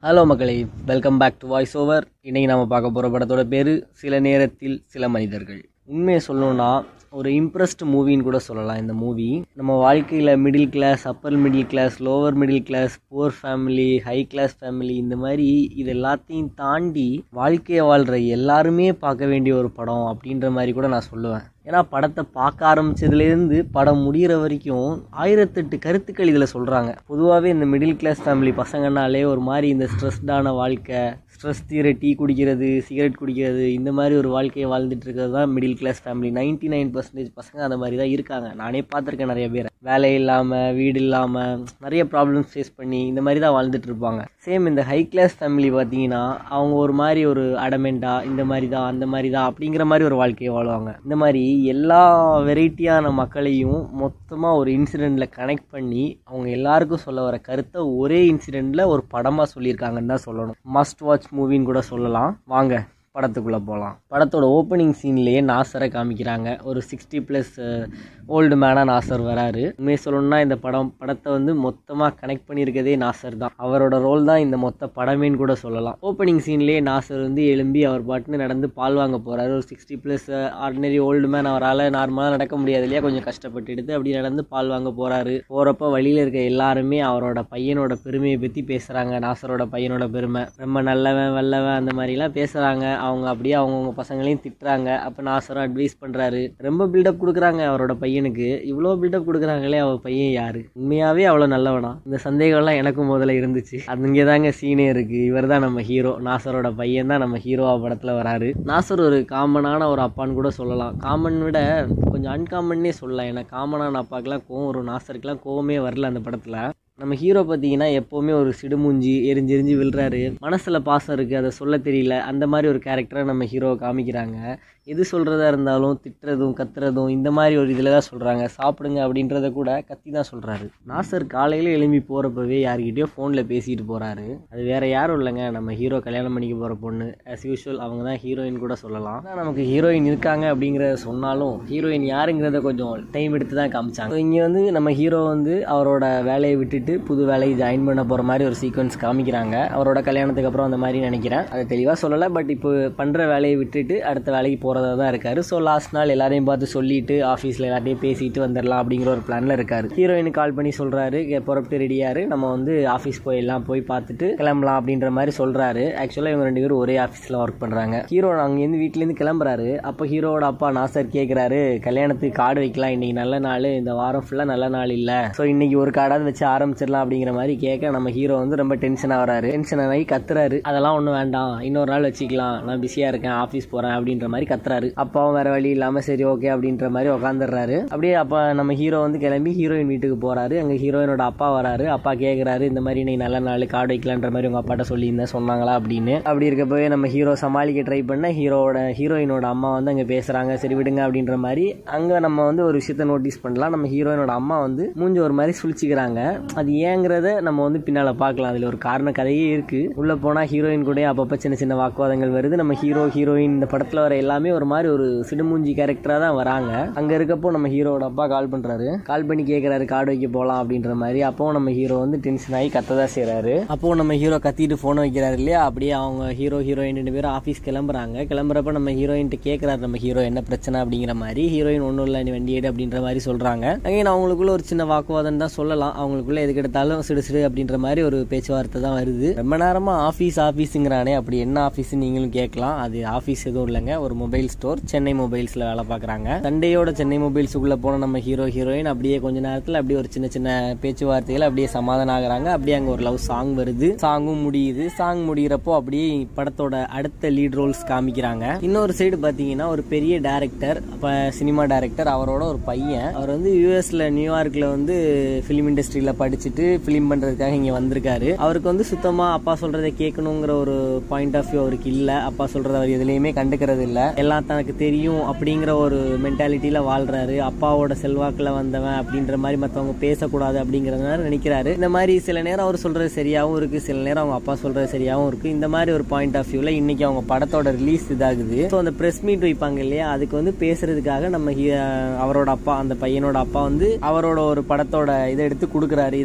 hello மக்களே welcome back to voice over இன்னைக்கு நம்ம பார்க்க போகிற படத்தோட பேர் சில நேரத்தில் சில மனிதர்கள் உண்மையை சொல்லணும்னா ஒரு இம்ப்ரெஸ்ட் மூவின்னு கூட சொல்லலாம் இந்த மூவி நம்ம வாழ்க்கையில் middle class upper middle class lower middle class poor family high class family இந்த மாதிரி இது எல்லாத்தையும் தாண்டி வாழ்க்கையை வாழ்கிற எல்லாருமே பார்க்க வேண்டிய ஒரு படம் அப்படின்ற மாதிரி கூட நான் சொல்லுவேன் ஏன்னா படத்தை பார்க்க ஆரம்பிச்சதுலேருந்து படம் முடிகிற வரைக்கும் ஆயிரத்தெட்டு கருத்துக்கள் இதில் சொல்கிறாங்க பொதுவாகவே இந்த மிடில் கிளாஸ் ஃபேமிலி பசங்கனாலே ஒரு மாதிரி இந்த ஸ்ட்ரெஸ்டான வாழ்க்கை ஸ்ட்ரெஸ் தீர டீ குடிக்கிறது சிகரெட் குடிக்கிறது இந்த மாதிரி ஒரு வாழ்க்கையை வாழ்ந்துட்டு இருக்கிறது தான் middle class family ninety nine percentage பசங்க அந்த மாதிரி தான் இருக்காங்க நானே பார்த்துருக்கேன் நிறைய பேர் வேலை இல்லாமல் வீடு இல்லாமல் நிறைய ப்ராப்ளம்ஸ் ஃபேஸ் பண்ணி இந்த மாதிரி தான் வாழ்ந்துட்டு இருப்பாங்க சேம் இந்த ஹை கிளாஸ் ஃபேமிலி பார்த்தீங்கன்னா அவங்க ஒரு மாதிரி ஒரு அடமெண்டா இந்த மாதிரி தான் அந்த மாதிரி தான் அப்படிங்கிற மாதிரி ஒரு வாழ்க்கையை வாழுவாங்க இந்த மாதிரி எல்லா வெரைட்டியான மக்களையும் மொத்தமாக ஒரு இன்சிடெண்ட்டில் கனெக்ட் பண்ணி அவங்க எல்லாருக்கும் சொல்ல வர கருத்தை ஒரே இன்சிடெண்ட்டில் ஒரு படமாக சொல்லியிருக்காங்கன்னு தான் சொல்லணும் மஸ்ட் வாட்ச் மூவின்னு கூட சொல்லலாம் வாங்க படத்துக்குள்ளே போகலாம் படத்தோட ஓப்பனிங் சீன்லேயே நாசரை காமிக்கிறாங்க ஒரு சிக்ஸ்டி ப்ளஸ் ஓல்டு மேனாக நாசர் வராரு உண்மையை சொல்லணும்னா இந்த படம் படத்தை வந்து மொத்தமாக கனெக்ட் பண்ணியிருக்கதே நாசர் தான் அவரோட ரோல் தான் இந்த மொத்த படமேன்னு கூட சொல்லலாம் ஓப்பனிங் சீன்லேயே நாசர் வந்து எழும்பி அவர் பாட்டுன்னு நடந்து பால் வாங்க போகிறாரு ஒரு sixty plus ordinary old man அவரால் நார்மலாக நடக்க முடியாது இல்லையா கொஞ்சம் கஷ்டப்பட்டு எடுத்து அப்படி நடந்து பால் வாங்க போகிறாரு போகிறப்ப வழியில் இருக்க எல்லாருமே அவரோட பையனோட பெருமையை பற்றி பேசுகிறாங்க நாசரோட பையனோட பெருமை ரொம்ப நல்லவன் வல்லவன் அந்த மாதிரிலாம் பேசுகிறாங்க அவங்க அப்படியே அவங்கவுங்க பசங்களையும் திட்டுறாங்க அப்போ நாசரும் அட்வைஸ் பண்ணுறாரு ரொம்ப பில்டப் கொடுக்குறாங்க அவரோட பையனுக்கு இவ்வளோ பில்டப் கொடுக்குறாங்களே அவர் பையன் யாரு உண்மையாகவே அவ்வளோ நல்லவனா இந்த சந்தேகம்லாம் எனக்கும் முதல்ல இருந்துச்சு அங்கே தாங்க சீனே இருக்குது இவர் தான் நம்ம ஹீரோ நாசரோட பையன் தான் நம்ம ஹீரோவா படத்தில் வராரு நாசர் ஒரு காமனான ஒரு அப்பான்னு கூட சொல்லலாம் காமன் விட கொஞ்சம் அன்காமன்னே சொல்லலாம் ஏன்னா காமனான அப்பாக்கெல்லாம் கோவம் வரும் நாசருக்குலாம் கோவமே வரல அந்த படத்தில் நம்ம ஹீரோ பார்த்தீங்கன்னா எப்போவுமே ஒரு சிடுமூஞ்சி எரிஞ்சு எரிஞ்சு விழுறாரு மனசில் பாசம் இருக்குது அதை சொல்ல தெரியல அந்த மாதிரி ஒரு கேரக்டரை நம்ம ஹீரோவை காமிக்கிறாங்க எது சொல்கிறதா இருந்தாலும் திட்டுறதும் கத்துறதும் இந்த மாதிரி ஒரு இதில் தான் சொல்கிறாங்க சாப்பிடுங்க அப்படின்றத கூட கத்தி தான் சொல்கிறாரு நாசர் காலையில் எழும்பி போகிறப்பவே யார்கிட்டயோ ஃபோனில் பேசிட்டு போகிறாரு அது வேறு யாரும் இல்லைங்க நம்ம ஹீரோ கல்யாணம் பண்ணிக்க போகிற பொண்ணு ஆஸ் யூஷுவல் அவங்க தான் ஹீரோயின் கூட சொல்லலாம் ஆனால் நமக்கு ஹீரோயின் இருக்காங்க அப்படிங்கிறத சொன்னாலும் ஹீரோயின் யாருங்கிறத கொஞ்சம் டைம் எடுத்து தான் காமிச்சாங்க இங்கே வந்து நம்ம ஹீரோ வந்து அவரோட வேலையை விட்டுட்டு புது வேலையை ஜாயின் பண்ண போகிற மாதிரி ஒரு சீக்வன்ஸ் காமிக்கிறாங்க அவரோட கல்யாணத்துக்கு அப்புறம் அந்த மாதிரி நினைக்கிறேன் அதை தெளிவாக சொல்லலை பட் இப்போ பண்ணுற வேலையை விட்டுட்டு அடுத்த வேலைக்கு போகிறதா தான் இருக்காரு ஸோ லாஸ்ட் நாள் எல்லாரையும் பார்த்து சொல்லிட்டு ஆஃபீஸில் எல்லாத்தையும் பேசிட்டு வந்துடலாம் அப்படிங்கிற ஒரு பிளானில் இருக்காரு ஹீரோயினுக்கு கால் பண்ணி சொல்கிறாரு புறப்பட்டு ரெடியாரு நம்ம வந்து ஆஃபீஸ் போயிடலாம் போய் பார்த்துட்டு கிளம்பலாம் அப்படின்ற மாதிரி சொல்கிறாரு ஆக்சுவலாக இவங்க ரெண்டு பேரும் ஒரே ஆஃபீஸில் ஒர்க் பண்ணுறாங்க ஹீரோ அங்கேருந்து வீட்டிலேருந்து கிளம்புறாரு அப்போ ஹீரோட அப்பா நாசர் கேட்குறாரு கல்யாணத்துக்கு கார்டு வைக்கலாம் இன்னைக்கு நல்ல நாள் இந்த வாரம் ஃபுல்லாக நல்ல நாள் இல்லை ஸோ இன்னைக்கு ஒரு கார்டாவது வச்சு ஆரம்பிச்சிடலாம் அப்படிங்கிற மாதிரி கேட்க நம்ம ஹீரோ வந்து ரொம்ப டென்ஷனாக வராரு டென்ஷன் ஆகி கத்துறாரு அதெல்லாம் ஒன்றும் வேண்டாம் இன்னொரு நாள் வச்சுக்கலாம் நான் பிஸியாக இருக்கேன் ஆஃபீஸ் போகிறேன் அப்படின்ற மாதிரி கத்துறாரு அப்பாவும் வேற வழி இல்லாமல் சரி ஓகே அப்படின்ற மாதிரி உட்காந்துடுறாரு அப்படியே அப்போ நம்ம ஹீரோ வந்து கிளம்பி ஹீரோயின் வீட்டுக்கு போகிறாரு அங்கே ஹீரோயினோட அப்பா வராரு அப்பா கேட்குறாரு இந்த மாதிரி இன்னைக்கு நல்ல நாள் கார்டு வைக்கலான்ற மாதிரி உங்கள் அப்பாட்ட சொல்லியிருந்தேன் சொன்னாங்களா அப்படின்னு அப்படி இருக்கப்பவே நம்ம ஹீரோ சமாளிக்க ட்ரை பண்ண ஹீரோட ஹீரோயினோட அம்மா வந்து அங்கே பேசுகிறாங்க சரி விடுங்க அப்படின்ற மாதிரி அங்கே நம்ம வந்து ஒரு விஷயத்த நோட்டீஸ் பண்ணலாம் நம்ம ஹீரோயினோட அம்மா வந்து மூஞ்சி ஒரு மாதிரி சுழிச்சிக்கிறாங்க அது ஏங்கிறத நம்ம வந்து பின்னால் பார்க்கலாம் அதில் ஒரு காரண கதையே இருக்குது உள்ளே போனால் ஹீரோயின் கூட அப்பப்போ சின்ன சின்ன வாக்குவாதங்கள் வருது நம்ம ஹீரோ ஹீரோயின் இந்த படத்தில் வர எல்லாமே ஒரு மாதிரி ஒரு சிடுமூஞ்சி கேரக்டராக தான் வராங்க அங்கே இருக்கப்போ நம்ம ஹீரோட அப்பா கால் பண்ணுறாரு கால் பண்ணி கேட்குறாரு கார்டு வைக்க போகலாம் அப்படின்ற மாதிரி அப்போ நம்ம ஹீரோ வந்து டென்ஷன் ஆகி கத்த தான் செய்கிறாரு அப்போ நம்ம ஹீரோ கத்திட்டு ஃபோனை வைக்கிறாரு இல்லையா அப்படியே அவங்க ஹீரோ ஹீரோயின் ரெண்டு பேரும் ஆஃபீஸ் கிளம்புறாங்க கிளம்புறப்ப நம்ம ஹீரோயின்ட்டு கேட்குறாரு நம்ம ஹீரோ என்ன பிரச்சனை அப்படிங்கிற மாதிரி ஹீரோயின் ஒன்றும் இல்லை நீ வண்டி எடு அப்படின்ற மாதிரி சொல்கிறாங்க அங்கே அவங்களுக்குள்ள ஒரு சின்ன வாக்குவாதம் தான் சொல்லலாம் அவங்களுக்குள்ள எதுக்கு எடுத்தாலும் சிடு சிடு அப்படின்ற மாதிரி ஒரு பேச்சுவார்த்தை தான் வருது ரொம்ப நேரமாக ஆஃபீஸ் ஆஃபீஸுங்கிறானே அப்படி என்ன ஆஃபீஸ் நீங்களும் கேட்கலாம் அது ஆஃபீஸ் எதுவும் இல்லைங்க ஒரு மொபைல் ஸ்டோர் சென்னை மொபைல்ஸில் வேலை பார்க்குறாங்க சண்டேயோட சென்னை மொபைல்ஸுக்குள்ளே போன நம்ம ஹீரோ ஹீரோயின் அப்படியே கொஞ்ச நேரத்தில் அப்படியே ஒரு சின்ன சின்ன பேச்சுவார்த்தைகள் அப்படியே சமாதானம் ஆகுறாங்க அப்படியே அங்கே ஒரு லவ் சாங் வருது சாங்கும் முடியுது சாங் முடிகிறப்போ அப்படியே படத்தோட அடுத்த லீட் ரோல்ஸ் காமிக்கிறாங்க இன்னொரு சைடு பார்த்தீங்கன்னா ஒரு பெரிய டேரக்டர் அப்போ சினிமா டேரக்டர் அவரோட ஒரு பையன் அவர் வந்து யூஎஸ்ல நியூயார்க்கில் வந்து ஃபிலிம் இண்டஸ்ட்ரியில் படிச்சுட்டு ஃபிலிம் பண்ணுறதுக்காக இங்கே வந்திருக்காரு அவருக்கு வந்து சுத்தமாக அப்பா சொல்கிறத கேட்கணுங்கிற ஒரு பாயிண்ட் ஆஃப் வியூ அவருக்கு இல்லை அப்பா சொல்கிறத அவர் எதுலேயுமே கண்டுக்கிறது இல்லை எல்லாம் தனக்கு தெரியும் அப்படிங்கிற ஒரு மென்டாலிட்டியில் வாழ்றாரு அப்பாவோட செல்வாக்கில் வந்தவன் அப்படின்ற மாதிரி மற்றவங்க பேசக்கூடாது அப்படிங்கிறதுனால நினைக்கிறாரு இந்த மாதிரி சில நேரம் அவர் சொல்கிறது சரியாகவும் இருக்குது சில நேரம் அவங்க அப்பா சொல்கிறது சரியாகவும் இருக்குது இந்த மாதிரி ஒரு பாயிண்ட் ஆஃப் வியூவில் இன்னைக்கு அவங்க படத்தோட ரிலீஸ் இதாகுது ஸோ அந்த ப்ரெஸ் மீட் வைப்பாங்க இல்லையா அதுக்கு வந்து பேசுறதுக்காக நம்ம ஹீ- அவரோட அப்பா அந்த பையனோட அப்பா வந்து அவரோட ஒரு படத்தோட இதை எடுத்து கொடுக்குறாரு இதை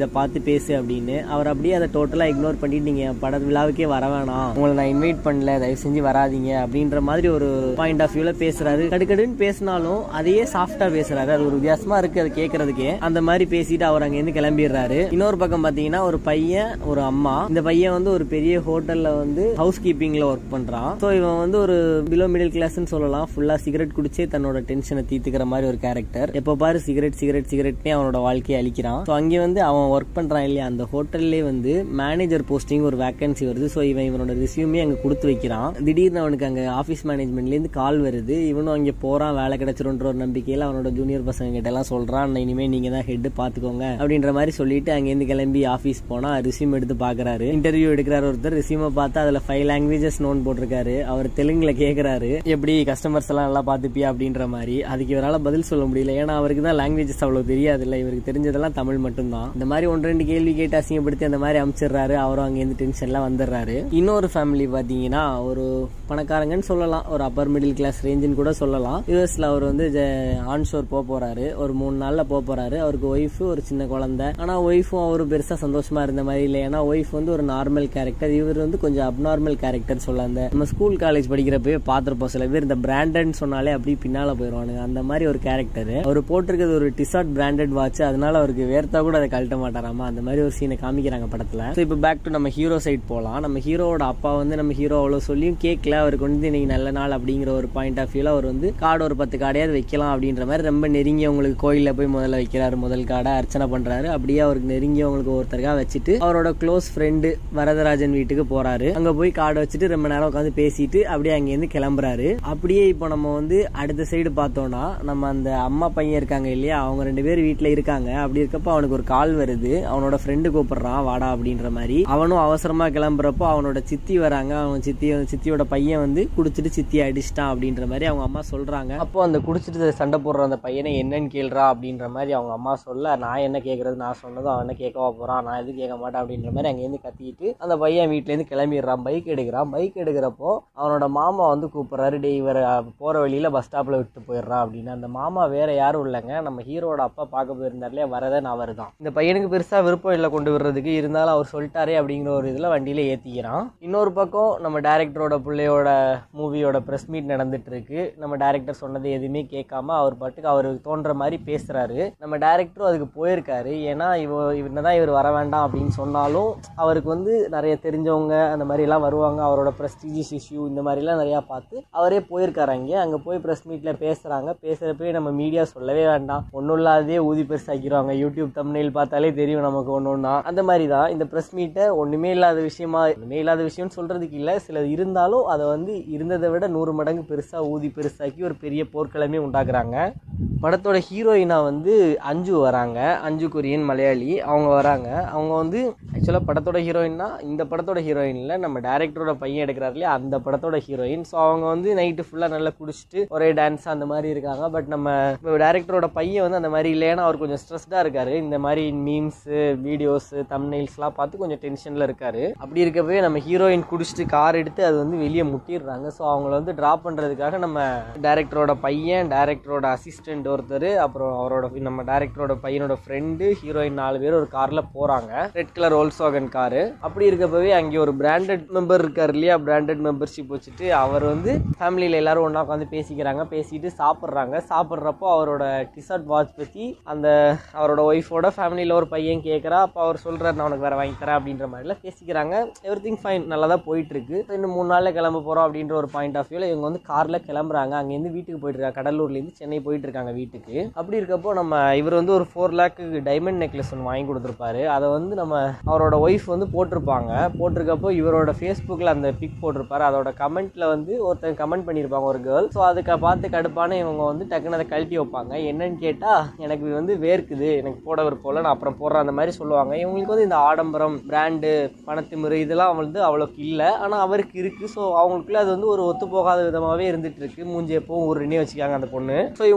இதை பார்த்து பேசு அப்படின்னு அவர் அப்படியே அதை டோட்டலாக இக்னோர் பண்ணிட்டு நீங்கள் பட விழாவுக்கே வர வேணாம் உங்களை நான் இன்வைட் பண்ணல தயவு செஞ்சு வராதீங்க அப்படின்ற மாதிரி ஒரு பாயிண்ட் ஆஃப் வியூவில் பேசுறாரு கடுக்கடுன்னு பேசினாலும் அதையே சாஃப்டாக பேசுறாரு அது ஒரு வித்தியாசமா இருக்கு அது கேட்கறதுக்கே அந்த மாதிரி பேசிட்டு அவர் அங்கேருந்து கிளம்பிடுறாரு இன்னொரு பக்கம் பார்த்தீங்கன்னா ஒரு பையன் ஒரு அம்மா இந்த பையன் வந்து ஒரு பெரிய ஹோட்டல்ல வந்து ஹவுஸ் கீப்பிங்ல ஒர்க் பண்றான் ஸோ இவன் வந்து ஒரு பிலோ மிடில் கிளாஸ்னு சொல்லலாம் ஃபுல்லா சிகரெட் குடிச்சே தன்னோட டென்ஷனை தீர்த்துக்கிற மாதிரி ஒரு கேரக்டர் எப்போ பாரு சிகரெட் சிகரெட் சிகரெட்னே அவனோட வாழ்க்கையை அழிக்கிறான் ஸோ அங்கே வந்து அவன் ஒர்க் பண்றான் இல்லையா அந்த ஹோட்டல்லே வந்து மேனேஜர் போஸ்டிங் ஒரு வேகன்சி வருது ஸோ இவன் இவனோட ரிசியூமே அங்கே கொடுத்து வைக்கிறான் திடீர்னு அவனுக்கு அங்கே ஆஃபீஸ் மேனேஜ்மெண்ட்லேருந்து கால் வருது இவனும் அங்கே போறான் வேலை கிடைச்சிருன்ற ஒரு நம்பிக்கையில் அவனோட ஜூனியர் பசங்க கிட்ட எல்லாம் சொல்றான் இனிமே நீங்க தான் ஹெட் பாத்துக்கோங்க அப்படின்ற மாதிரி சொல்லிட்டு அங்கேருந்து கிளம்பி ஆஃபீஸ் போனா ரிசியூம் எடுத்து பாக்குறாரு இன்டர்வியூ எடுக்கிறாரு ஒருத்தர் ரிசியூமை பார்த்து அதுல ஃபைவ் லாங்குவேஜஸ் நோன் போட்டிருக்காரு அவர் தெலுங்குல கேக்குறாரு எப்படி கஸ்டமர்ஸ் எல்லாம் நல்லா பாத்துப்பியா அப்படின்ற மாதிரி அதுக்கு இவரால பதில் சொல்ல முடியல ஏன்னா அவருக்கு தான் லாங்குவேஜஸ் அவ்வளவு தெரியாது இல்ல இவருக்கு தெரிஞ்சதெல்லாம் தமிழ் மட்டும்தான் இந்த மாதிரி ஒன்று ரெண்டு கேள்வி கேட்டு அசிங்கப்படுத்தி அந்த மாதிரி அமிச்சிடுறாரு அவரும் அங்கேருந்து டென்ஷன்லாம் வந்துடுறாரு இன்னொரு ஃபேமிலி பாத்தீங்கன்னா ஒரு பணக்காரங்கன்னு சொல்லலாம் ஒரு அப்பர் மிடில் கிளாஸ் ரேஞ்சுன்னு கூட சொல்லலாம் யூஎஸ்ல அவர் வந்து ஆன் ஷோர் போக போறாரு ஒரு மூணு நாள்ல போக போறாரு அவருக்கு ஒய்ஃப் ஒரு சின்ன குழந்தை ஆனா ஒய்ஃபும் அவரு பெருசா சந்தோஷமா இருந்த மாதிரி இல்லை ஏன்னா ஒய்ஃப் வந்து ஒரு நார்மல் கேரக்டர் இவர் வந்து கொஞ்சம் அப்நார்மல் கேரக்டர் சொல்ல அந்த நம்ம ஸ்கூல் காலேஜ் படிக்கிறப்பவே பார்த்திருப்போம் சில பேர் இந்த பிராண்டட்னு சொன்னாலே அப்படியே பின்னால போயிடுவானுங்க அந்த மாதிரி ஒரு கேரக்டர் அவர் போட்டிருக்கிறது ஒரு டிசார்ட் பிராண்டட் வாட்ச் அதனால அவருக்கு வேர்த்தா கூட அதை கழட்ட மாட்டாராமா அந்த மாதிரி ஒரு சீனை காமிக்கிறாங்க படத்துல ஸோ இப்போ பேக் டு நம்ம ஹீரோ சைட் போகலாம் நம்ம ஹீரோவோட அப்பா வந்து நம்ம ஹீரோ அவ்வளோ சொல்லியும் கேட்கல அவருக்கு வந்து இன்னைக்கு நல்ல நாள் அப்படிங்கிற ஒரு பாயிண்ட் ஆஃப் வியூல அவர் வந்து கார்டு ஒரு பத்து கார்டையாவது வைக்கலாம் அப்படின்ற மாதிரி ரொம்ப நெருங்கியவங்களுக்கு கோயிலில் போய் முதல்ல வைக்கிறாரு முதல் கார்டை அர்ச்சனை பண்றாரு அப்படியே அவருக்கு நெருங்கியவங்களுக்கு ஒருத்தருக்காக வச்சுட்டு அவரோட க்ளோஸ் ஃப்ரெண்டு வரதராஜன் வீட்டுக்கு போறாரு அங்க போய் கார்டு வச்சுட்டு ரொம்ப நேரம் உட்காந்து பேசிட்டு அப்படியே அங்கேருந்து கிளம்புறாரு அப்படியே இப்போ நம்ம வந்து அடுத்த சைடு பார்த்தோம்னா நம்ம அந்த அம்மா பையன் இருக்காங்க இல்லையா அவங்க ரெண்டு பேர் வீட்டுல இருக்காங்க அப்படி இருக்கப்போ அவனுக்கு ஒரு கால் வருது அவனோட ஃப்ரெண்டு கூப்பிடுறான் வாடா அப்படின்ற மாதிரி அவனும் அவசரமா கிளம்புறப்போ அவனோட சித்தி வராங்க அவன் சித்தி சித்தியோட பையன் வந்து குடிச்சிட்டு சித்தி அடிச்சிட்டான் அப்படின்ற மாதிரி அவங்க அம்மா சொல்றாங்க அப்போ அந்த குடிச்சிட்டு சண்டை போடுற அந்த பையனை என்னன்னு கேள்றா அப்படின்ற மாதிரி அவங்க அம்மா சொல்ல நான் என்ன கேட்கறது நான் சொன்னதும் அவன் என்ன கேட்கவா போறான் நான் எதுவும் கேட்க மாட்டேன் அப்படின்ற மாதிரி அங்கேருந்து கத்திட்டு அந்த பையன் வீட்டிலேருந்து கிளம்பிடுறான் பைக் எடுக்கிறான் பைக் எடுக்கிறப்போ அவனோட மாமா வந்து கூப்பிடுறாரு டே இவர் போற வழியில பஸ் ஸ்டாப்ல விட்டு போயிடுறான் அப்படின்னு அந்த மாமா வேற யாரும் இல்லைங்க நம்ம ஹீரோட அப்பா பார்க்க போயிருந்தார் இல்லையா வரதன் அவர் தான் இந்த பையனுக்கு பெருசா விருப்பம் இல்லை கொண்டு விடுறதுக்கு இருந்தாலும் அவர் சொல்லிட்டாரே அப்படிங்கிற ஒரு இதுல வண்டியில ஏத்திக்கிறான் இன்னொரு பக்கம் நம்ம டேரக்டரோட பிள்ளையோட மூவியோட ப்ரெஸ் மீட் நடந்துட்டு இருக்கு நம்ம டேரக்டர் சொன்னது எதுவுமே கேட்காம அவர் பாட்டுக்கு அவருக்கு தோன்ற மாதிரி பேசுறாரு நம்ம டேரக்டரும் அதுக்கு போயிருக்காரு ஏன்னா இவ இவனதான் இவர் வர வேண்டாம் அப்படின்னு சொன்னாலும் அவருக்கு வந்து நிறைய தெரிஞ்சவங்க அந்த மாதிரி எல்லாம் வருவாங்க அவரோட ப்ரெஸ்டீஜியஸ் இஷ்யூ இந்த மாதிரிலாம் நிறையா பார்த்து அவரே போயிருக்காரு அங்கே அங்கே போய் ப்ரெஸ் மீட்டில் பேசுகிறாங்க பேசுகிறப்பே நம்ம மீடியா சொல்லவே வேண்டாம் ஒன்றும் இல்லாதே ஊதி பெருசாக்கிடுவாங்க யூடியூப் தம்ப்நெயில் பார்த்தாலே தெரியும் நமக்கு ஒன்று ஒன்றா அந்த மாதிரி தான் இந்த ப்ரெஸ் மீட்டை ஒன்றுமே இல்லாத விஷயமா ஒன்றுமே இல்லாத விஷயம்னு சொல்கிறதுக்கு இல்லை சில இருந்தாலும் அதை வந்து இருந்ததை விட நூறு மடங்கு பெருசாக ஊதி பெருசாக்கி ஒரு பெரிய போர்க்களமே உண்டாக்குறாங்க படத்தோட ஹீரோயினா வந்து அஞ்சு வராங்க அஞ்சு கொரியன் மலையாளி அவங்க வராங்க அவங்க வந்து ஆக்சுவலாக படத்தோட ஹீரோயின்னா இந்த படத்தோட ஹீரோயினில் நம்ம டேரக்டரோட பையன் எடுக்கிறாரு இல்லையா அந்த படத்தோட ஹீரோயின் ஸோ அவங்க வந்து நைட்டு ஃபுல்லாக நல்லா குடிச்சிட்டு ஒரே டான்ஸ் அந்த மாதிரி இருக்காங்க பட் நம்ம டேரக்டரோட பையன் வந்து அந்த மாதிரி இல்லை ஏன்னா அவர் கொஞ்சம் ஸ்ட்ரெஸ்டாக இருக்காரு இந்த மாதிரி மீம்ஸு வீடியோஸு தம்னைல்ஸ்லாம் பார்த்து கொஞ்சம் டென்ஷனில் இருக்காரு அப்படி இருக்கவே நம்ம ஹீரோயின் குடிச்சிட்டு கார் எடுத்து அது வந்து வெளியே முட்டிடுறாங்க ஸோ அவங்கள வந்து ட்ராப் பண்ணுறதுக்காக நம்ம டேரக்டரோட பையன் டேரக்டரோட அசிஸ்டன்ட் ஒருத்தர் அப்புறம் அவரோட நம்ம டேரக்டரோட பையனோட ஃப்ரெண்டு ஹீரோயின் நாலு பேர் ஒரு கார்ல போறாங்க ரெட் கலர் ஓல்ஸ்வாகன் காரு அப்படி இருக்கப்பவே அங்கே ஒரு பிராண்டட் மெம்பர் இருக்கார் இல்லையா பிராண்டட் மெம்பர்ஷிப் வச்சுட்டு அவர் வந்து ஃபேமிலியில் எல்லாரும் ஒன்றா உட்காந்து பேசிக்கிறாங்க பேசிட்டு சாப்பிட்றாங்க சாப்பிட்றப்போ அவரோட டிசர்ட் வாட்ச் பற்றி அந்த அவரோட ஒய்ஃபோட ஃபேமிலியில் ஒரு பையன் கேட்குறா அப்போ அவர் சொல்கிறார் நான் உனக்கு வேறு வாங்கி தரேன் அப்படின்ற மாதிரிலாம் பேசிக்கிறாங்க எவ்ரி திங் ஃபைன் நல்லா தான் போயிட்டு இருக்கு இன்னும் மூணு நாளில் கிளம்ப போகிறோம் அப்படின்ற ஒரு பாயிண்ட் ஆஃப் வியூவில் இவங்க வந்து காரில் கிளம்புறாங்க அங்கேருந்து வீட்டுக்கு போயிட்டு இருக்காங்க கடலூர்லேருந்து சென்னை போயிட்டு இருக்காங்க வீட்டுக்கு அப்படி இருக்கப்போ நம்ம இவர் வந்து ஒரு ஃபோர் லேக்கு டைமண்ட் நெக்லஸ் ஒன்று வாங்கி கொடுத்துருப்பாரு அதை வந்து நம்ம அவரோட ஒய்ஃப் வந்து போட்டிருப்பாங்க போட்டிருக்கப்போ இவரோட ஃபேஸ்புக்கில் அந்த பிக் போட்டிருப்பாரு அதோட கமெண்ட்டில் வந்து ஒருத்தன் கமெண்ட் பண்ணியிருப்பாங்க ஒரு கேர்ள் ஸோ அதுக்கு பார்த்து கடுப்பான இவங்க வந்து டக்குன்னு அதை கழட்டி வைப்பாங்க என்னன்னு கேட்டால் எனக்கு இது வந்து வேர்க்குது எனக்கு போட விருப்பம் நான் அப்புறம் போடுறேன் அந்த மாதிரி சொல்லுவாங்க இவங்களுக்கு வந்து இந்த ஆடம்பரம் பிராண்டு பணத்திமுறை இதெல்லாம் வந்து அவ்வளோக்கு இல்லை ஆனால் அவருக்கு இருக்குது ஸோ அவங்களுக்குள்ள அது வந்து ஒரு ஒத்து போகாத விதமாகவே இருந்துட்டு இருக்கு மூஞ்சி எப்பவும் ஒரு வச்சுக்காங்க அந்த பொண்ணு ஸோ இவங்களுக்குள்ள இந்த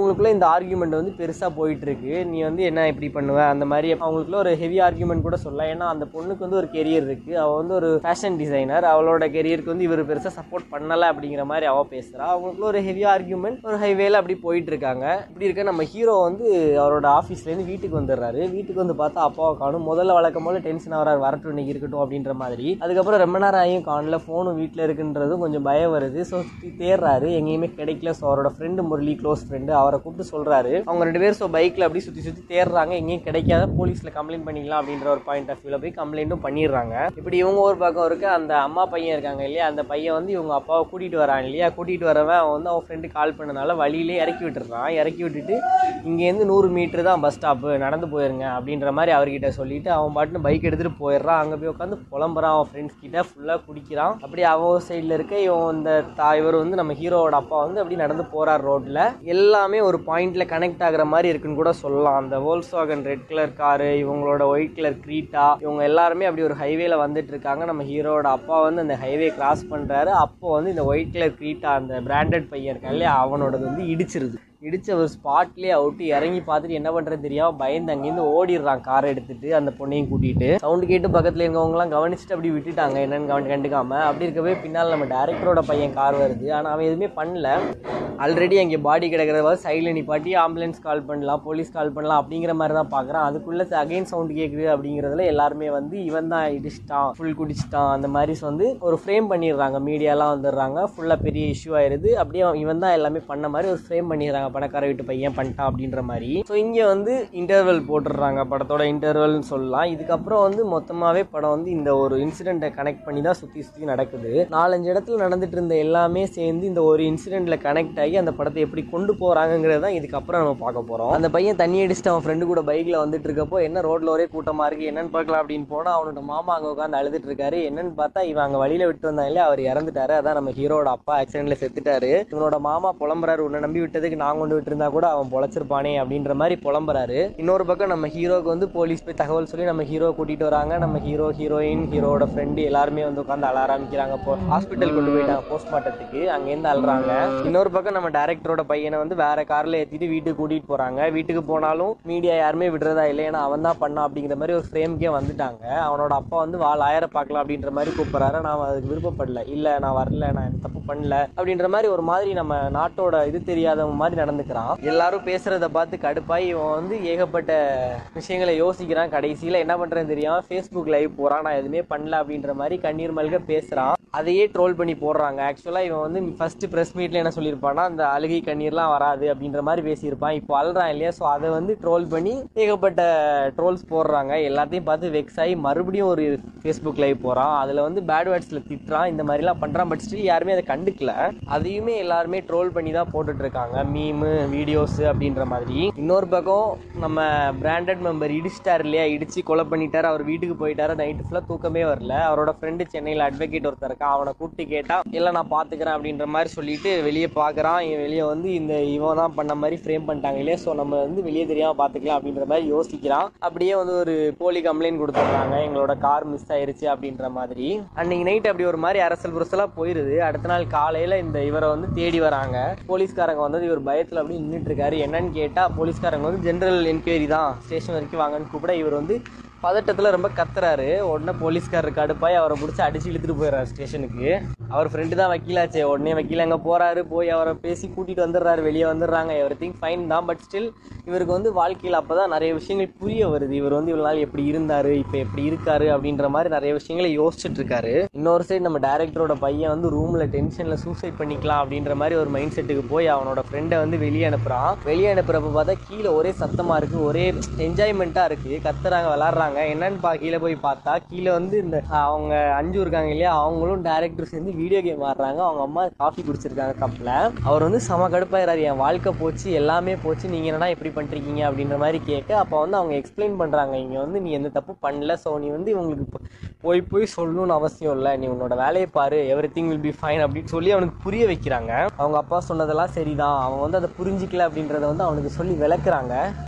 இந்த ஆர்கியூமெண்ட் வந்து பெருசாக போயிட்டு இருக்கு நீ வந்து என்ன இப்படி பண்ணுவ அந்த மாதிரி அவங்களுக்குள்ள ஒரு ஹெவி ஆர்கியூமெண்ட் கூட சொல்லலாம் ஏன்னா அந்த பொண்ணுக்கு வந்து ஒரு கெரியர் இருக்கு அவள் வந்து ஒரு ஃபேஷன் டிசைனர் அவளோட கெரியருக்கு வந்து இவர் பெருசாக சப்போர்ட் பண்ணலை அப்படிங்கிற மாதிரி அவள் பேசுகிறா அவங்களுக்குள்ள ஒரு ஹெவி ஆர்கியூமெண்ட் ஒரு ஹைவேல அப்படி போயிட்டு இருக்காங்க இப்படி இருக்க நம்ம ஹீரோ வந்து அவரோட ஆஃபீஸ்லேருந்து வீட்டுக்கு வந்துடுறாரு வீட்டுக்கு வந்து பார்த்தா அப்பாவை காணும் முதல்ல வழக்கம் போல டென்ஷன் ஆகிறார் வரட்டும் இன்னைக்கு இருக்கட்டும் அப்படின்ற மாதிரி அதுக்கப்புறம் ரொம்ப நேரம் ஆகியும் காணல ஃபோனும் வீட்டில் இருக்குன்றதும் கொஞ்சம் பயம் வருது ஸோ சுற்றி தேடுறாரு எங்கேயுமே கிடைக்கல ஸோ அவரோட ஃப்ரெண்டு முரளி க்ளோஸ் ஃப்ரெண்டு அவரை கூப்பிட்டு சொல்கிறாரு அவங்க ரெண்டு பேரும் ஸோ பைக்கில் அப்படி சுற்றி சுற்றி தேடுறாங்க எங்கேயும் கிடைக்காத போலீஸில் கம்ப்ளைண்ட் பண்ணிக்கலாம் அப்படின்ற ஒரு பாயிண்ட் ஆஃப் வியூவில் போய் கம்ப்ளைண்ட்டும் பண்ணிடுறாங்க இப்படி இவங்க ஒரு பக்கம் இருக்க அந்த அம்மா பையன் இருக்காங்க இல்லையா அந்த பையன் வந்து இவங்க அப்பாவை கூட்டிகிட்டு வரான் இல்லையா கூட்டிகிட்டு வரவன் அவன் வந்து அவன் ஃப்ரெண்டு கால் பண்ணனால வழியிலே இறக்கி விட்டுறான் இறக்கி விட்டுட்டு இங்கேருந்து நூறு மீட்டர் தான் பஸ் ஸ்டாப்பு நடந்து போயிருங்க அப்படின்ற மாதிரி அவர்கிட்ட சொல்லிட்டு அவன் பாட்டுன்னு பைக் எடுத்துகிட்டு போயிடுறான் அங்கே போய் உட்காந்து புலம்புறான் அவன் ஃப்ரெண்ட்ஸ் கிட்ட ஃபுல்லாக குடிக்கிறான் அப்படி அவன் சைடில் இருக்க இவன் இந்த தா இவர் வந்து நம்ம ஹீரோவோட அப்பா வந்து அப்படி நடந்து போகிறார் ரோட்டில் எல்லாமே ஒரு பாயிண்ட்ல கனெக்ட் ஆகுற மாதிரி இருக்குன்னு கூட சொல்லலாம் அந்த வோல்ஸ்வாகன் ரெட் கலர் காரு இவங்களோட ஒயிட் கலர் கிரீட்டா இவங்க எல்லாருமே அப்படி ஒரு ஹைவேல வந்துட்டு இருக்காங்க நம்ம ஹீரோவோட அப்பா வந்து அந்த ஹைவே கிராஸ் பண்றாரு அப்போ வந்து இந்த ஒயிட் கலர் கிரீட்டா அந்த பிராண்டட் பையன் இருக்கான் இல்லையா அவனோடது வந்து இடிச்சிருது இடிச்சு அவர் ஸ்பாட்லேயே அவுட்டு இறங்கி பார்த்துட்டு என்ன பண்ணுறது தெரியாம பயந்து அங்கேருந்து ஓடிடுறான் காரை எடுத்துட்டு அந்த பொண்ணையும் கூட்டிட்டு சவுண்டு கேட்டு பக்கத்தில் இருக்கவங்கலாம் கவனிச்சுட்டு அப்படி விட்டுட்டாங்க என்னன்னு கவனி கண்டுக்காம அப்படி இருக்கவே பின்னால் நம்ம டேரக்டரோட பையன் கார் வருது ஆனால் அவன் எதுவுமே பண்ணல ஆல்ரெடி அங்கே பாடி கிடக்கிறவ சைடில் நிப்பாட்டி ஆம்புலன்ஸ் கால் பண்ணலாம் போலீஸ் கால் பண்ணலாம் அப்படிங்கிற மாதிரி தான் பார்க்குறான் அதுக்குள்ளே அகைன் சவுண்ட் கேட்குது அப்படிங்கிறதுல எல்லாருமே வந்து இவன் தான் இடிச்சிட்டான் ஃபுல் குடிச்சிட்டான் அந்த மாதிரி வந்து ஒரு ஃப்ரேம் பண்ணிடுறாங்க மீடியாலாம் வந்துடுறாங்க ஃபுல்லாக பெரிய இஷ்யூ ஆயிருது அப்படியே அவன் இவன் தான் எல்லாமே பண்ண மாதிரி ஒரு ஃப்ரேம் பண்ணிடுறாங்க பணக்கார வீட்டு பையன் பண்ணிட்டான் அப்படின்ற மாதிரி ஸோ இங்கே வந்து இன்டர்வல் போட்டுடுறாங்க படத்தோட இன்டர்வல்னு சொல்லலாம் இதுக்கப்புறம் வந்து மொத்தமாகவே படம் வந்து இந்த ஒரு இன்சிடெண்ட்டை கனெக்ட் பண்ணி தான் சுற்றி சுற்றி நடக்குது நாலஞ்சு இடத்துல நடந்துட்டு இருந்த எல்லாமே சேர்ந்து இந்த ஒரு இன்சிடெண்ட்டில் கனெக்ட் ஆகி அந்த படத்தை எப்படி கொண்டு போகிறாங்கிறது தான் இதுக்கப்புறம் நம்ம பார்க்க போகிறோம் அந்த பையன் தண்ணி அடிச்சுட்டு அவன் ஃப்ரெண்டு கூட பைக்கில் வந்துட்டு இருக்கப்போ என்ன ரோட்டில் ஒரே கூட்டமாக இருக்குது என்னன்னு பார்க்கலாம் அப்படின்னு போனால் அவனோட மாமா அங்கே உட்காந்து அழுதுட்டு இருக்காரு என்னன்னு பார்த்தா இவன் அங்கே வழியில் விட்டு வந்தான் இல்லையா அவர் இறந்துட்டாரு அதான் நம்ம ஹீரோட அப்பா ஆக்சிடென்ட்ல செத்துட்டாரு இவனோட மாமா புலம்புறாரு உன்னை நம்பி விட்டதுக்கு நான் கொண்டு விட்டுருந்தா கூட அவன் பொழைச்சிருப்பானே அப்படின்ற மாதிரி புலம்புறாரு இன்னொரு பக்கம் நம்ம ஹீரோக்கு வந்து போலீஸ் போய் தகவல் சொல்லி நம்ம ஹீரோ கூட்டிட்டு வராங்க நம்ம ஹீரோ ஹீரோயின் ஹீரோட ஃப்ரெண்டு எல்லாருமே வந்து உட்காந்து அழ ஆரம்பிக்கிறாங்க இப்போ ஹாஸ்பிட்டல் கொண்டு போயிட்டாங்க போஸ்ட்மார்ட்டத்துக்கு அங்கேருந்து அழுறாங்க இன்னொரு பக்கம் நம்ம டேரக்டரோட பையனை வந்து வேற கார்ல ஏத்திட்டு வீட்டுக்கு கூட்டிட்டு போறாங்க வீட்டுக்கு போனாலும் மீடியா யாருமே விடுறதா இல்லை ஏன்னா அவன் தான் பண்ணான் அப்படிங்கிற மாதிரி ஒரு ஃப்ரேம்க்கே வந்துட்டாங்க அவனோட அப்பா வந்து வா லாயரை பார்க்கலாம் அப்படின்ற மாதிரி கூப்பிடுறாரு நான் அதுக்கு விருப்பப்படல இல்ல நான் வரல நான் எந்த தப்பு பண்ணல அப்படின்ற மாதிரி ஒரு மாதிரி நம்ம நாட்டோட இது தெரியாதவன் மாதிரி நடந்துக்கிறான் எல்லாரும் பேசுறத பார்த்து கடுப்பாய் இவன் வந்து ஏகப்பட்ட விஷயங்களை யோசிக்கிறான் கடைசியில என்ன பண்றேன்னு தெரியாம ஃபேஸ்புக் லைவ் போறான் நான் எதுவுமே பண்ணல அப்படின்ற மாதிரி கண்ணீர் மல்க பேசுறான் அதையே ட்ரோல் பண்ணி போடுறாங்க ஆக்சுவலா இவன் வந்து ஃபர்ஸ்ட் பிரஸ் மீட்ல என்ன சொல்லியிருப்பான்னா அந்த அழுகை கண்ணீர்லாம் வராது அப்படின்ற மாதிரி பேசியிருப்பான் இப்போ அழுறான் இல்லையா ஸோ அதை வந்து ட்ரோல் பண்ணி ஏகப்பட்ட ட்ரோல்ஸ் போடுறாங்க எல்லாத்தையும் பார்த்து வெக்ஸ் ஆகி மறுபடியும் ஒரு ஃபேஸ்புக் லைவ் போறான் அதுல வந்து பேட் வேர்ட்ஸ்ல திட்டுறான் இந்த மாதிரிலாம் பண்றான் பட் ஸ்டில் யாருமே அதை கண்டுக்கல அதையுமே எல்லாருமே ட்ரோல் பண்ணி தான் போட்டுட்டு இருக்காங்க மீமு வீடியோஸ் அப்படின்ற மாதிரி இன்னொரு பக்கம் நம்ம பிராண்டட் மெம்பர் இடிச்சிட்டார் இல்லையா இடிச்சு கொலை பண்ணிட்டாரு அவர் வீட்டுக்கு போயிட்டாரு நைட்டு ஃபுல்லாக தூக்கமே வரல அவரோட ஃப்ரெண்டு சென்னையில் அட்வொகேட் ஒருத்தர் இருக்கான் அவனை கூப்பிட்டு கேட்டா இல்லை நான் பார்த்துக்கிறேன் அப்படின்ற மாதிரி சொல்லிட்டு வெளியே பார்க்குறான் வெளியே வந்து இந்த இவன் தான் பண்ண மாதிரி ஃப்ரேம் பண்ணிட்டாங்க இல்லையா ஸோ நம்ம வந்து வெளியே தெரியாமல் பார்த்துக்கலாம் அப்படின்ற மாதிரி யோசிக்கிறான் அப்படியே வந்து ஒரு போலி கம்ப்ளைண்ட் கொடுத்துட்றாங்க எங்களோட கார் மிஸ் ஆயிருச்சு அப்படின்ற மாதிரி அன்னைக்கு நைட் அப்படி ஒரு மாதிரி அரசல் புரசலாக போயிருது அடுத்த நாள் காலையில் இந்த இவரை வந்து தேடி வராங்க போலீஸ்காரங்க வந்து இவர் பயத்தில் அப்படி நின்றுட்டு இருக்காரு என்னன்னு கேட்டால் போலீஸ்காரங்க வந்து ஜென்ரல் என்கொயரி தான் ஸ்டேஷன் வரைக்கும் வாங்கன்னு கூப்பிட இவர் வந்து பதட்டத்தில் ரொம்ப கத்துறாரு உடனே போலீஸ்காரர் கடுப்பாய் அவரை பிடிச்சி அடிச்சு இழுத்துட்டு போயிடுறாரு ஸ்டேஷனுக்கு அவர் ஃப்ரெண்டு தான் வக்கீலாச்சே உடனே வக்கீல் அங்கே போறாரு போய் அவரை பேசி கூட்டிட்டு வந்துடுறாரு வெளியே வந்துடுறாங்க எவ்ரி திங் ஃபைன் தான் பட் ஸ்டில் இவருக்கு வந்து வாழ்க்கையில் அப்போ தான் நிறைய விஷயங்கள் புரிய வருது இவர் வந்து இவ்வளோ நாள் எப்படி இருந்தாரு இப்போ எப்படி இருக்காரு அப்படின்ற மாதிரி நிறைய விஷயங்களை யோசிச்சுட்டு இருக்காரு இன்னொரு சைடு நம்ம டேரக்டரோட பையன் வந்து ரூமில் டென்ஷனில் சூசைட் பண்ணிக்கலாம் அப்படின்ற மாதிரி ஒரு மைண்ட் செட்டுக்கு போய் அவனோட ஃப்ரெண்டை வந்து வெளியே அனுப்புறான் வெளியே அனுப்புறப்ப பார்த்தா கீழே ஒரே சத்தமாக இருக்கு ஒரே என்ஜாய்மெண்ட்டாக இருக்கு கத்துறாங்க விளாட்றாங்க என்னன்னு பா கீழே போய் பார்த்தா கீழே வந்து இந்த அவங்க அஞ்சு இருக்காங்க இல்லையா அவங்களும் டேரக்டர் சேர்ந்து வீடியோ கேம் ஆடுறாங்க அவங்க அம்மா காஃபி குடிச்சிருக்காங்க கப்பில் அவர் வந்து செம கடுப்பாயிராரு என் வாழ்க்கை போச்சு எல்லாமே போச்சு நீங்கள் என்னடா இப்படி பண்ணிருக்கீங்க அப்படின்ற மாதிரி கேட்க அப்போ வந்து அவங்க எக்ஸ்பிளைன் பண்ணுறாங்க இங்கே வந்து நீ எந்த தப்பு பண்ணல ஸோ நீ வந்து இவங்களுக்கு போ- போய் போய் சொல்லணும்னு அவசியம் இல்லை நீ உன்னோட வேலையை பாரு everything will be fine அப்படின்னு சொல்லி அவனுக்கு புரிய வைக்கிறாங்க அவங்க அப்பா சொன்னதெல்லாம் சரிதான் அவன் வந்து அதை புரிஞ்சிக்கல அப்படின்றத வந்து அவனுக்கு சொல்லி விளக்குறாங்க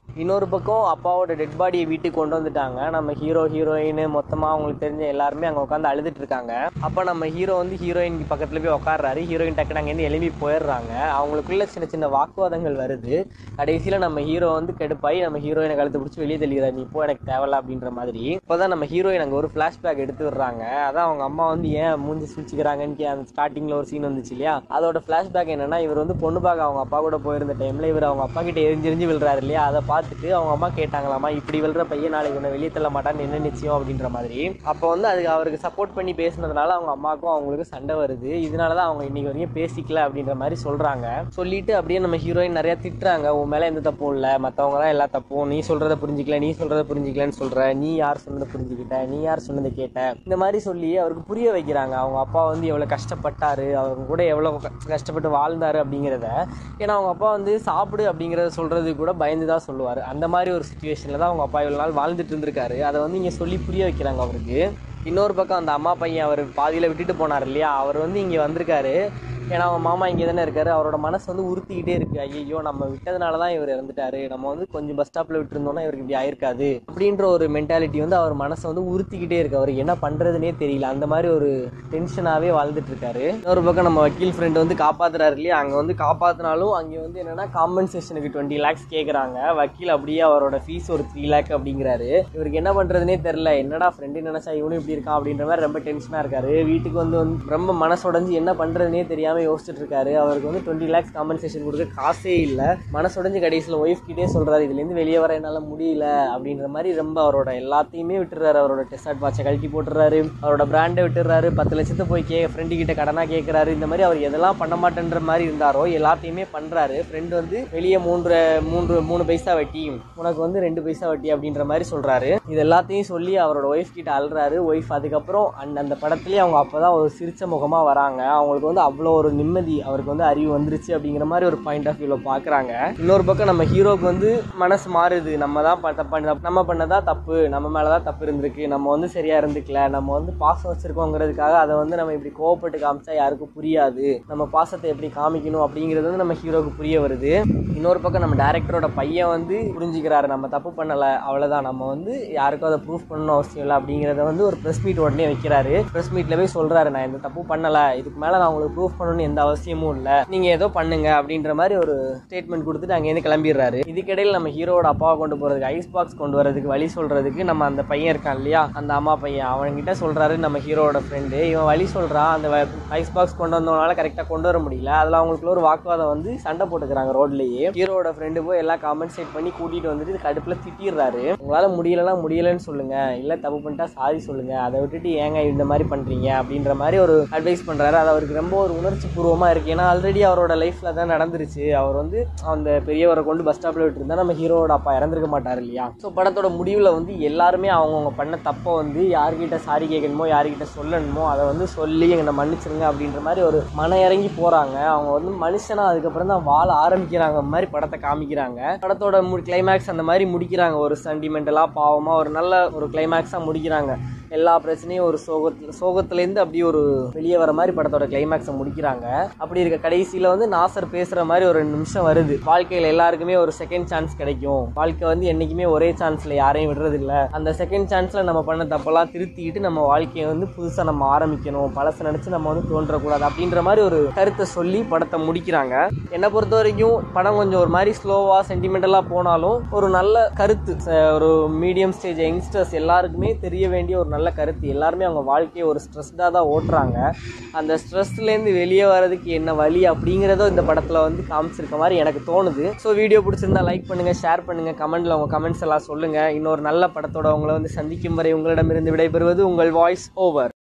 இன்னொரு பக்கம் அப்பாவோட டெட் பாடியை வீட்டுக்கு கொண்டு வந்துட்டாங்க நம்ம ஹீரோ ஹீரோயின் மொத்தமாக அவங்களுக்கு தெரிஞ்ச எல்லாருமே அங்கே உட்காந்து அழுதுட்டு இருக்காங்க அப்போ நம்ம ஹீரோ வந்து ஹீரோயின் பக்கத்தில் போய் உட்காடுறாரு ஹீரோயின் டக்குனு அங்கேருந்து எழுப்பி போயிடுறாங்க அவங்களுக்குள்ள சின்ன சின்ன வாக்குவாதங்கள் வருது கடைசியில் நம்ம ஹீரோ வந்து கெடுப்பாய் நம்ம ஹீரோயினை கழுத்து பிடிச்சி வெளியே தெளிகிறார் நீ இப்போ எனக்கு தேவையில்ல அப்படின்ற மாதிரி இப்போதான் நம்ம ஹீரோயின் அங்கே ஒரு ஃப்ளாஷ்பேக் எடுத்து விடுறாங்க அதான் அவங்க அம்மா வந்து ஏன் மூஞ்சி சுழிச்சிக்கிறாங்கன்னு அந்த ஸ்டார்டிங்கில் ஒரு சீன் வந்துச்சு இல்லையா அதோட ஃப்ளாஷ்பேக் என்னன்னா இவர் வந்து பொண்ணு பார்க்க அவங்க அப்பா கூட போயிருந்த டைமில் இவர் அவங்க அப்பா கிட்ட எரிஞ்சு எரிஞ்சு விழுறாரு இல்லையா அதை பார்த்துட்டு அவங்க அம்மா கேட்டாங்களாமா இப்படி விழுற பையன் நாளைக்கு உன்னை வெளியே தள்ள மாட்டான்னு என்ன நிச்சயம் அப்படின்ற மாதிரி அப்போ வந்து அதுக்கு அவருக்கு சப்போர்ட் பண்ணி பேசினதுனால அவங்க அம்மாவுக்கும் அவங்களுக்கு சண்டை வருது இதனால தான் அவங்க இன்னைக்கு வரைக்கும் பேசிக்கல அப்படின்ற மாதிரி சொல்றாங்க சொல்லிட்டு அப்படியே நம்ம ஹீரோயின் நிறைய திட்டுறாங்க உன் மேல எந்த தப்பும் இல்லை மற்றவங்க தான் எல்லா தப்பும் நீ சொல்றத புரிஞ்சிக்கல நீ சொல்றத புரிஞ்சிக்கலன்னு சொல்ற நீ யார் சொன்னதை புரிஞ்சுக்கிட்ட நீ யார் சொன்னதை கேட்ட இந்த மாதிரி சொல்லி அவருக்கு புரிய வைக்கிறாங்க அவங்க அப்பா வந்து எவ்வளவு கஷ்டப்பட்டாரு அவங்க கூட எவ்வளவு க- கஷ்டப்பட்டு வாழ்ந்தாரு அப்படிங்கிறத ஏன்னா அவங்க அப்பா வந்து சாப்பிடு அப்படிங்கிறத சொல்றது கூட பயந்து தான் சொல்லுவார் அந்த மாதிரி ஒரு சுச்சுவேஷனில் தான் அவங்க அப்பா இவ்வளோ நாள் வாழ்ந்துட்டு இருந்திருக்காரு அதை வந்து இங்கே சொல்லி புரிய வைக்கிறாங்க அவருக்கு இன்னொரு பக்கம் அந்த அம்மா பையன் அவர் பாதியில் விட்டுட்டு போனார் இல்லையா அவர் வந்து இங்கே வந்திருக்காரு ஏன்னா அவன் மாமா இங்கே தானே இருக்காரு அவரோட மனசு வந்து உறுத்திக்கிட்டே இருக்கு ஐயோ நம்ம விட்டதுனால தான் இவர் இறந்துட்டாரு நம்ம வந்து கொஞ்சம் பஸ் ஸ்டாப்பில் விட்டுருந்தோம்னா இவருக்கு இப்படி ஆயிருக்காது அப்படின்ற ஒரு மென்டாலிட்டி வந்து அவர் மனசை வந்து உறுத்திக்கிட்டே இருக்கு அவருக்கு என்ன பண்ணுறதுனே தெரியல அந்த மாதிரி ஒரு டென்ஷனாகவே வாழ்ந்துட்டு இருக்காரு இன்னொரு பக்கம் நம்ம வக்கீல் ஃப்ரெண்ட் வந்து காப்பாத்துறாரு இல்லையா அங்கே வந்து காப்பாத்தினாலும் அங்கே வந்து என்னன்னா காம்பன்சேஷனுக்கு டுவெண்ட்டி லேக்ஸ் கேட்குறாங்க வக்கீல் அப்படியே அவரோட ஃபீஸ் ஒரு த்ரீ லேக் அப்படிங்கிறாரு இவருக்கு என்ன பண்ணுறதுனே தெரில என்னடா ஃப்ரெண்டு நினச்சா இவனும் இப்படி இருக்கான் அப்படின்ற மாதிரி ரொம்ப டென்ஷனாக இருக்காரு வீட்டுக்கு வந்து வந்து ரொம்ப மனசுடைஞ்சு என்ன பண்ணுறதுனே தெரியாமல் யோசிச்சுட்டு இருக்காரு அவருக்கு வந்து டுவெண்ட்டி லேக்ஸ் காம்பன்சேஷன் கொடுக்க காசே இல்லை மனசுடைஞ்சு கடைசியில் ஒய்ஃப் கிட்டே சொல்கிறாரு இதுலேருந்து வெளியே வர என்னால் முடியல அப்படின்ற மாதிரி ரொம்ப அவரோட எல்லாத்தையுமே விட்டுறாரு அவரோட டெஸ்ட் வாட்சை கழட்டி போட்டுறாரு அவரோட பிராண்டை விட்டுறாரு பத்து லட்சத்தை போய் கே ஃப்ரெண்டு கிட்ட கடனாக கேட்குறாரு இந்த மாதிரி அவர் எதெல்லாம் பண்ண மாட்டேன்ற மாதிரி இருந்தாரோ எல்லாத்தையுமே பண்ணுறாரு ஃப்ரெண்டு வந்து வெளியே மூன்று மூன்று மூணு பைசா வட்டி உனக்கு வந்து ரெண்டு பைசா வட்டி அப்படின்ற மாதிரி சொல்கிறாரு இது எல்லாத்தையும் சொல்லி அவரோட ஒய்ஃப் கிட்ட அழுறாரு ஒய்ஃப் அதுக்கப்புறம் அந்த அந்த படத்துலேயே அவங்க அப்போ தான் ஒரு சிரிச்ச முகமாக வராங்க அவங்களுக்கு வந்து அவ்வளோ ஒரு நிம்மதி அவருக்கு வந்து அறிவு வந்துருச்சு அப்படிங்கிற மாதிரி ஒரு பாயிண்ட் ஆஃப் வியூவில் பார்க்குறாங்க இன்னொரு பக்கம் நம்ம ஹீரோக்கு வந்து மனசு மாறுது நம்ம தான் ப- தப்பு பண்ண நம்ம பண்ணதா தப்பு நம்ம மேலே தான் தப்பு இருந்திருக்கு நம்ம வந்து சரியாக இருந்துக்கல நம்ம வந்து பாசம் வச்சுருக்கோங்கிறதுக்காக அதை வந்து நம்ம இப்படி கோவப்பட்டு காமிச்சா யாருக்கும் புரியாது நம்ம பாசத்தை எப்படி காமிக்கணும் அப்படிங்கிறது வந்து நம்ம ஹீரோக்கு புரிய வருது இன்னொரு பக்கம் நம்ம டேரக்டரோட பையன் வந்து புரிஞ்சுக்கிறாரு நம்ம தப்பு பண்ணலை அவ்வளோதான் நம்ம வந்து யாருக்கும் அதை ப்ரூஃப் பண்ணணும் அவசியம் இல்லை அப்படிங்கிறத வந்து ஒரு ப்ரெஸ் மீட் உடனே வைக்கிறாரு ப்ரெஸ் மீட்டில் போய் சொல்கிறாரு நான் இந்த தப்பு பண்ணலை இதுக்கு மேலே நான் உங்களுக்கு ப்ரூஃப் பண்ணணும்னு எந்த அவசியமும் இல்லை நீங்கள் ஏதோ பண்ணுங்க அப்படின்ற மாதிரி ஒரு ஸ்டேட்மெண்ட் கொடுத்துட்டு அங்கேருந்து கிளம்பிடுறாரு இதுக்கிடையில் நம்ம ஹீரோட அப்பாவை கொண்டு போகிறதுக்கு ஐஸ் பாக்ஸ் கொண்டு வரதுக்கு வழி சொல்கிறதுக்கு நம்ம அந்த பையன் இருக்கான் இல்லையா அந்த அம்மா பையன் அவன்கிட்ட சொல்கிறாரு நம்ம ஹீரோட ஃப்ரெண்டு இவன் வழி சொல்கிறான் அந்த ஐஸ் பாக்ஸ் கொண்டு வந்தவனால கரெக்டாக கொண்டு வர முடியல அதில் அவங்களுக்குள்ள ஒரு வாக்குவாதம் வந்து சண்டை போட்டுக்கிறாங்க ரோட்லேயே ஹீரோட ஃப்ரெண்டு போய் எல்லாம் காம்பன்சேட் பண்ணி கூட்டிகிட்டு வந்துட்டு கடுப்பில் திட்டிடுறாரு உங்களால் முடியலன்னா முடியலன்னு சொல்லுங்க இல்லை தப்பு பண்ணிட்டா சாரி சொல்லுங்க அதை விட்டுட்டு ஏங்க இந்த மாதிரி பண்ணுறீங்க அப்படின்ற மாதிரி ஒரு அட்வைஸ் பண்ணுறாரு அது அவருக்கு ரொம்ப ஒரு உணர்ச்சி பூர்வமாக இருக்குது ஏன்னா ஆல்ரெடி அவரோட லைஃப்பில் தான் நடந்துருச்சு அவர் வந்து அந்த பெரியவரை கொண்டு பஸ் ஸ்டாப்பில் விட்டுருந்தா நம்ம ஹீரோட அப்பா இறந்துருக்க மாட்டார் இல்லையா ஸோ படத்தோட முடிவில் வந்து எல்லாருமே அவங்கவுங்க பண்ண தப்பை வந்து யார்கிட்ட சாரி கேட்கணுமோ யார்கிட்ட சொல்லணுமோ அதை வந்து சொல்லி என்னை மன்னிச்சிருங்க அப்படின்ற மாதிரி ஒரு மன இறங்கி போகிறாங்க அவங்க வந்து மனுஷனா அதுக்கப்புறம் தான் வாழ ஆரம்பிக்கிறாங்க மாதிரி படத்தை காமிக்கிறாங்க படத்தோட மு கிளைமேக்ஸ் அந்த மாதிரி முடிக்கிறாங்க ஒரு சென்டிமெண்டலாக பாவமாக ஒரு நல்ல ஒரு கிளைமேக்ஸாக முடிக்கிறாங்க எல்லா பிரச்சனையும் ஒரு சோகத்துல சோகத்துலேருந்து அப்படியே ஒரு வெளியே வர மாதிரி படத்தோட கிளைமேக்ஸை முடிக்கிறாங்க அப்படி இருக்க கடைசியில் வந்து நாசர் பேசுகிற மாதிரி ஒரு ரெண்டு நிமிஷம் வருது வாழ்க்கையில் எல்லாருக்குமே ஒரு செகண்ட் சான்ஸ் கிடைக்கும் வாழ்க்கை வந்து என்றைக்குமே ஒரே சான்ஸில் யாரையும் விடுறதில்ல அந்த செகண்ட் சான்ஸில் நம்ம பண்ண தப்பெல்லாம் திருத்திக்கிட்டு நம்ம வாழ்க்கையை வந்து புதுசாக நம்ம ஆரம்பிக்கணும் பழசை நினச்சி நம்ம வந்து தோன்றக்கூடாது அப்படின்ற மாதிரி ஒரு கருத்தை சொல்லி படத்தை முடிக்கிறாங்க என்னை பொறுத்த வரைக்கும் படம் கொஞ்சம் ஒரு மாதிரி ஸ்லோவாக சென்டிமெண்டலாக போனாலும் ஒரு நல்ல கருத்து ச- ஒரு மீடியம் ஸ்டேஜ் யங்ஸ்டர்ஸ் எல்லாருக்குமே தெரிய வேண்டிய ஒரு நல்ல கருத்து எல்லாருமே அவங்க வாழ்க்கையை ஒரு ஸ்ட்ரெஸ்டாக தான் ஓட்டுறாங்க அந்த ஸ்ட்ரெஸ்லேருந்து வெளியே வர்றதுக்கு என்ன வழி அப்படிங்கிறதோ இந்த படத்தில் வந்து காமிச்சிருக்க மாதிரி எனக்கு தோணுது ஸோ வீடியோ பிடிச்சிருந்தா லைக் பண்ணுங்கள் ஷேர் பண்ணுங்கள் கமெண்ட்டில் உங்கள் கமெண்ட்ஸ் எல்லாம் சொல்லுங்கள் இன்னொரு நல்ல படத்தோட உங்களை வந்து சந்திக்கும் வரை உங்களிடமிருந்து விடைபெறுவது உங்கள் வாய்ஸ் ஓவர்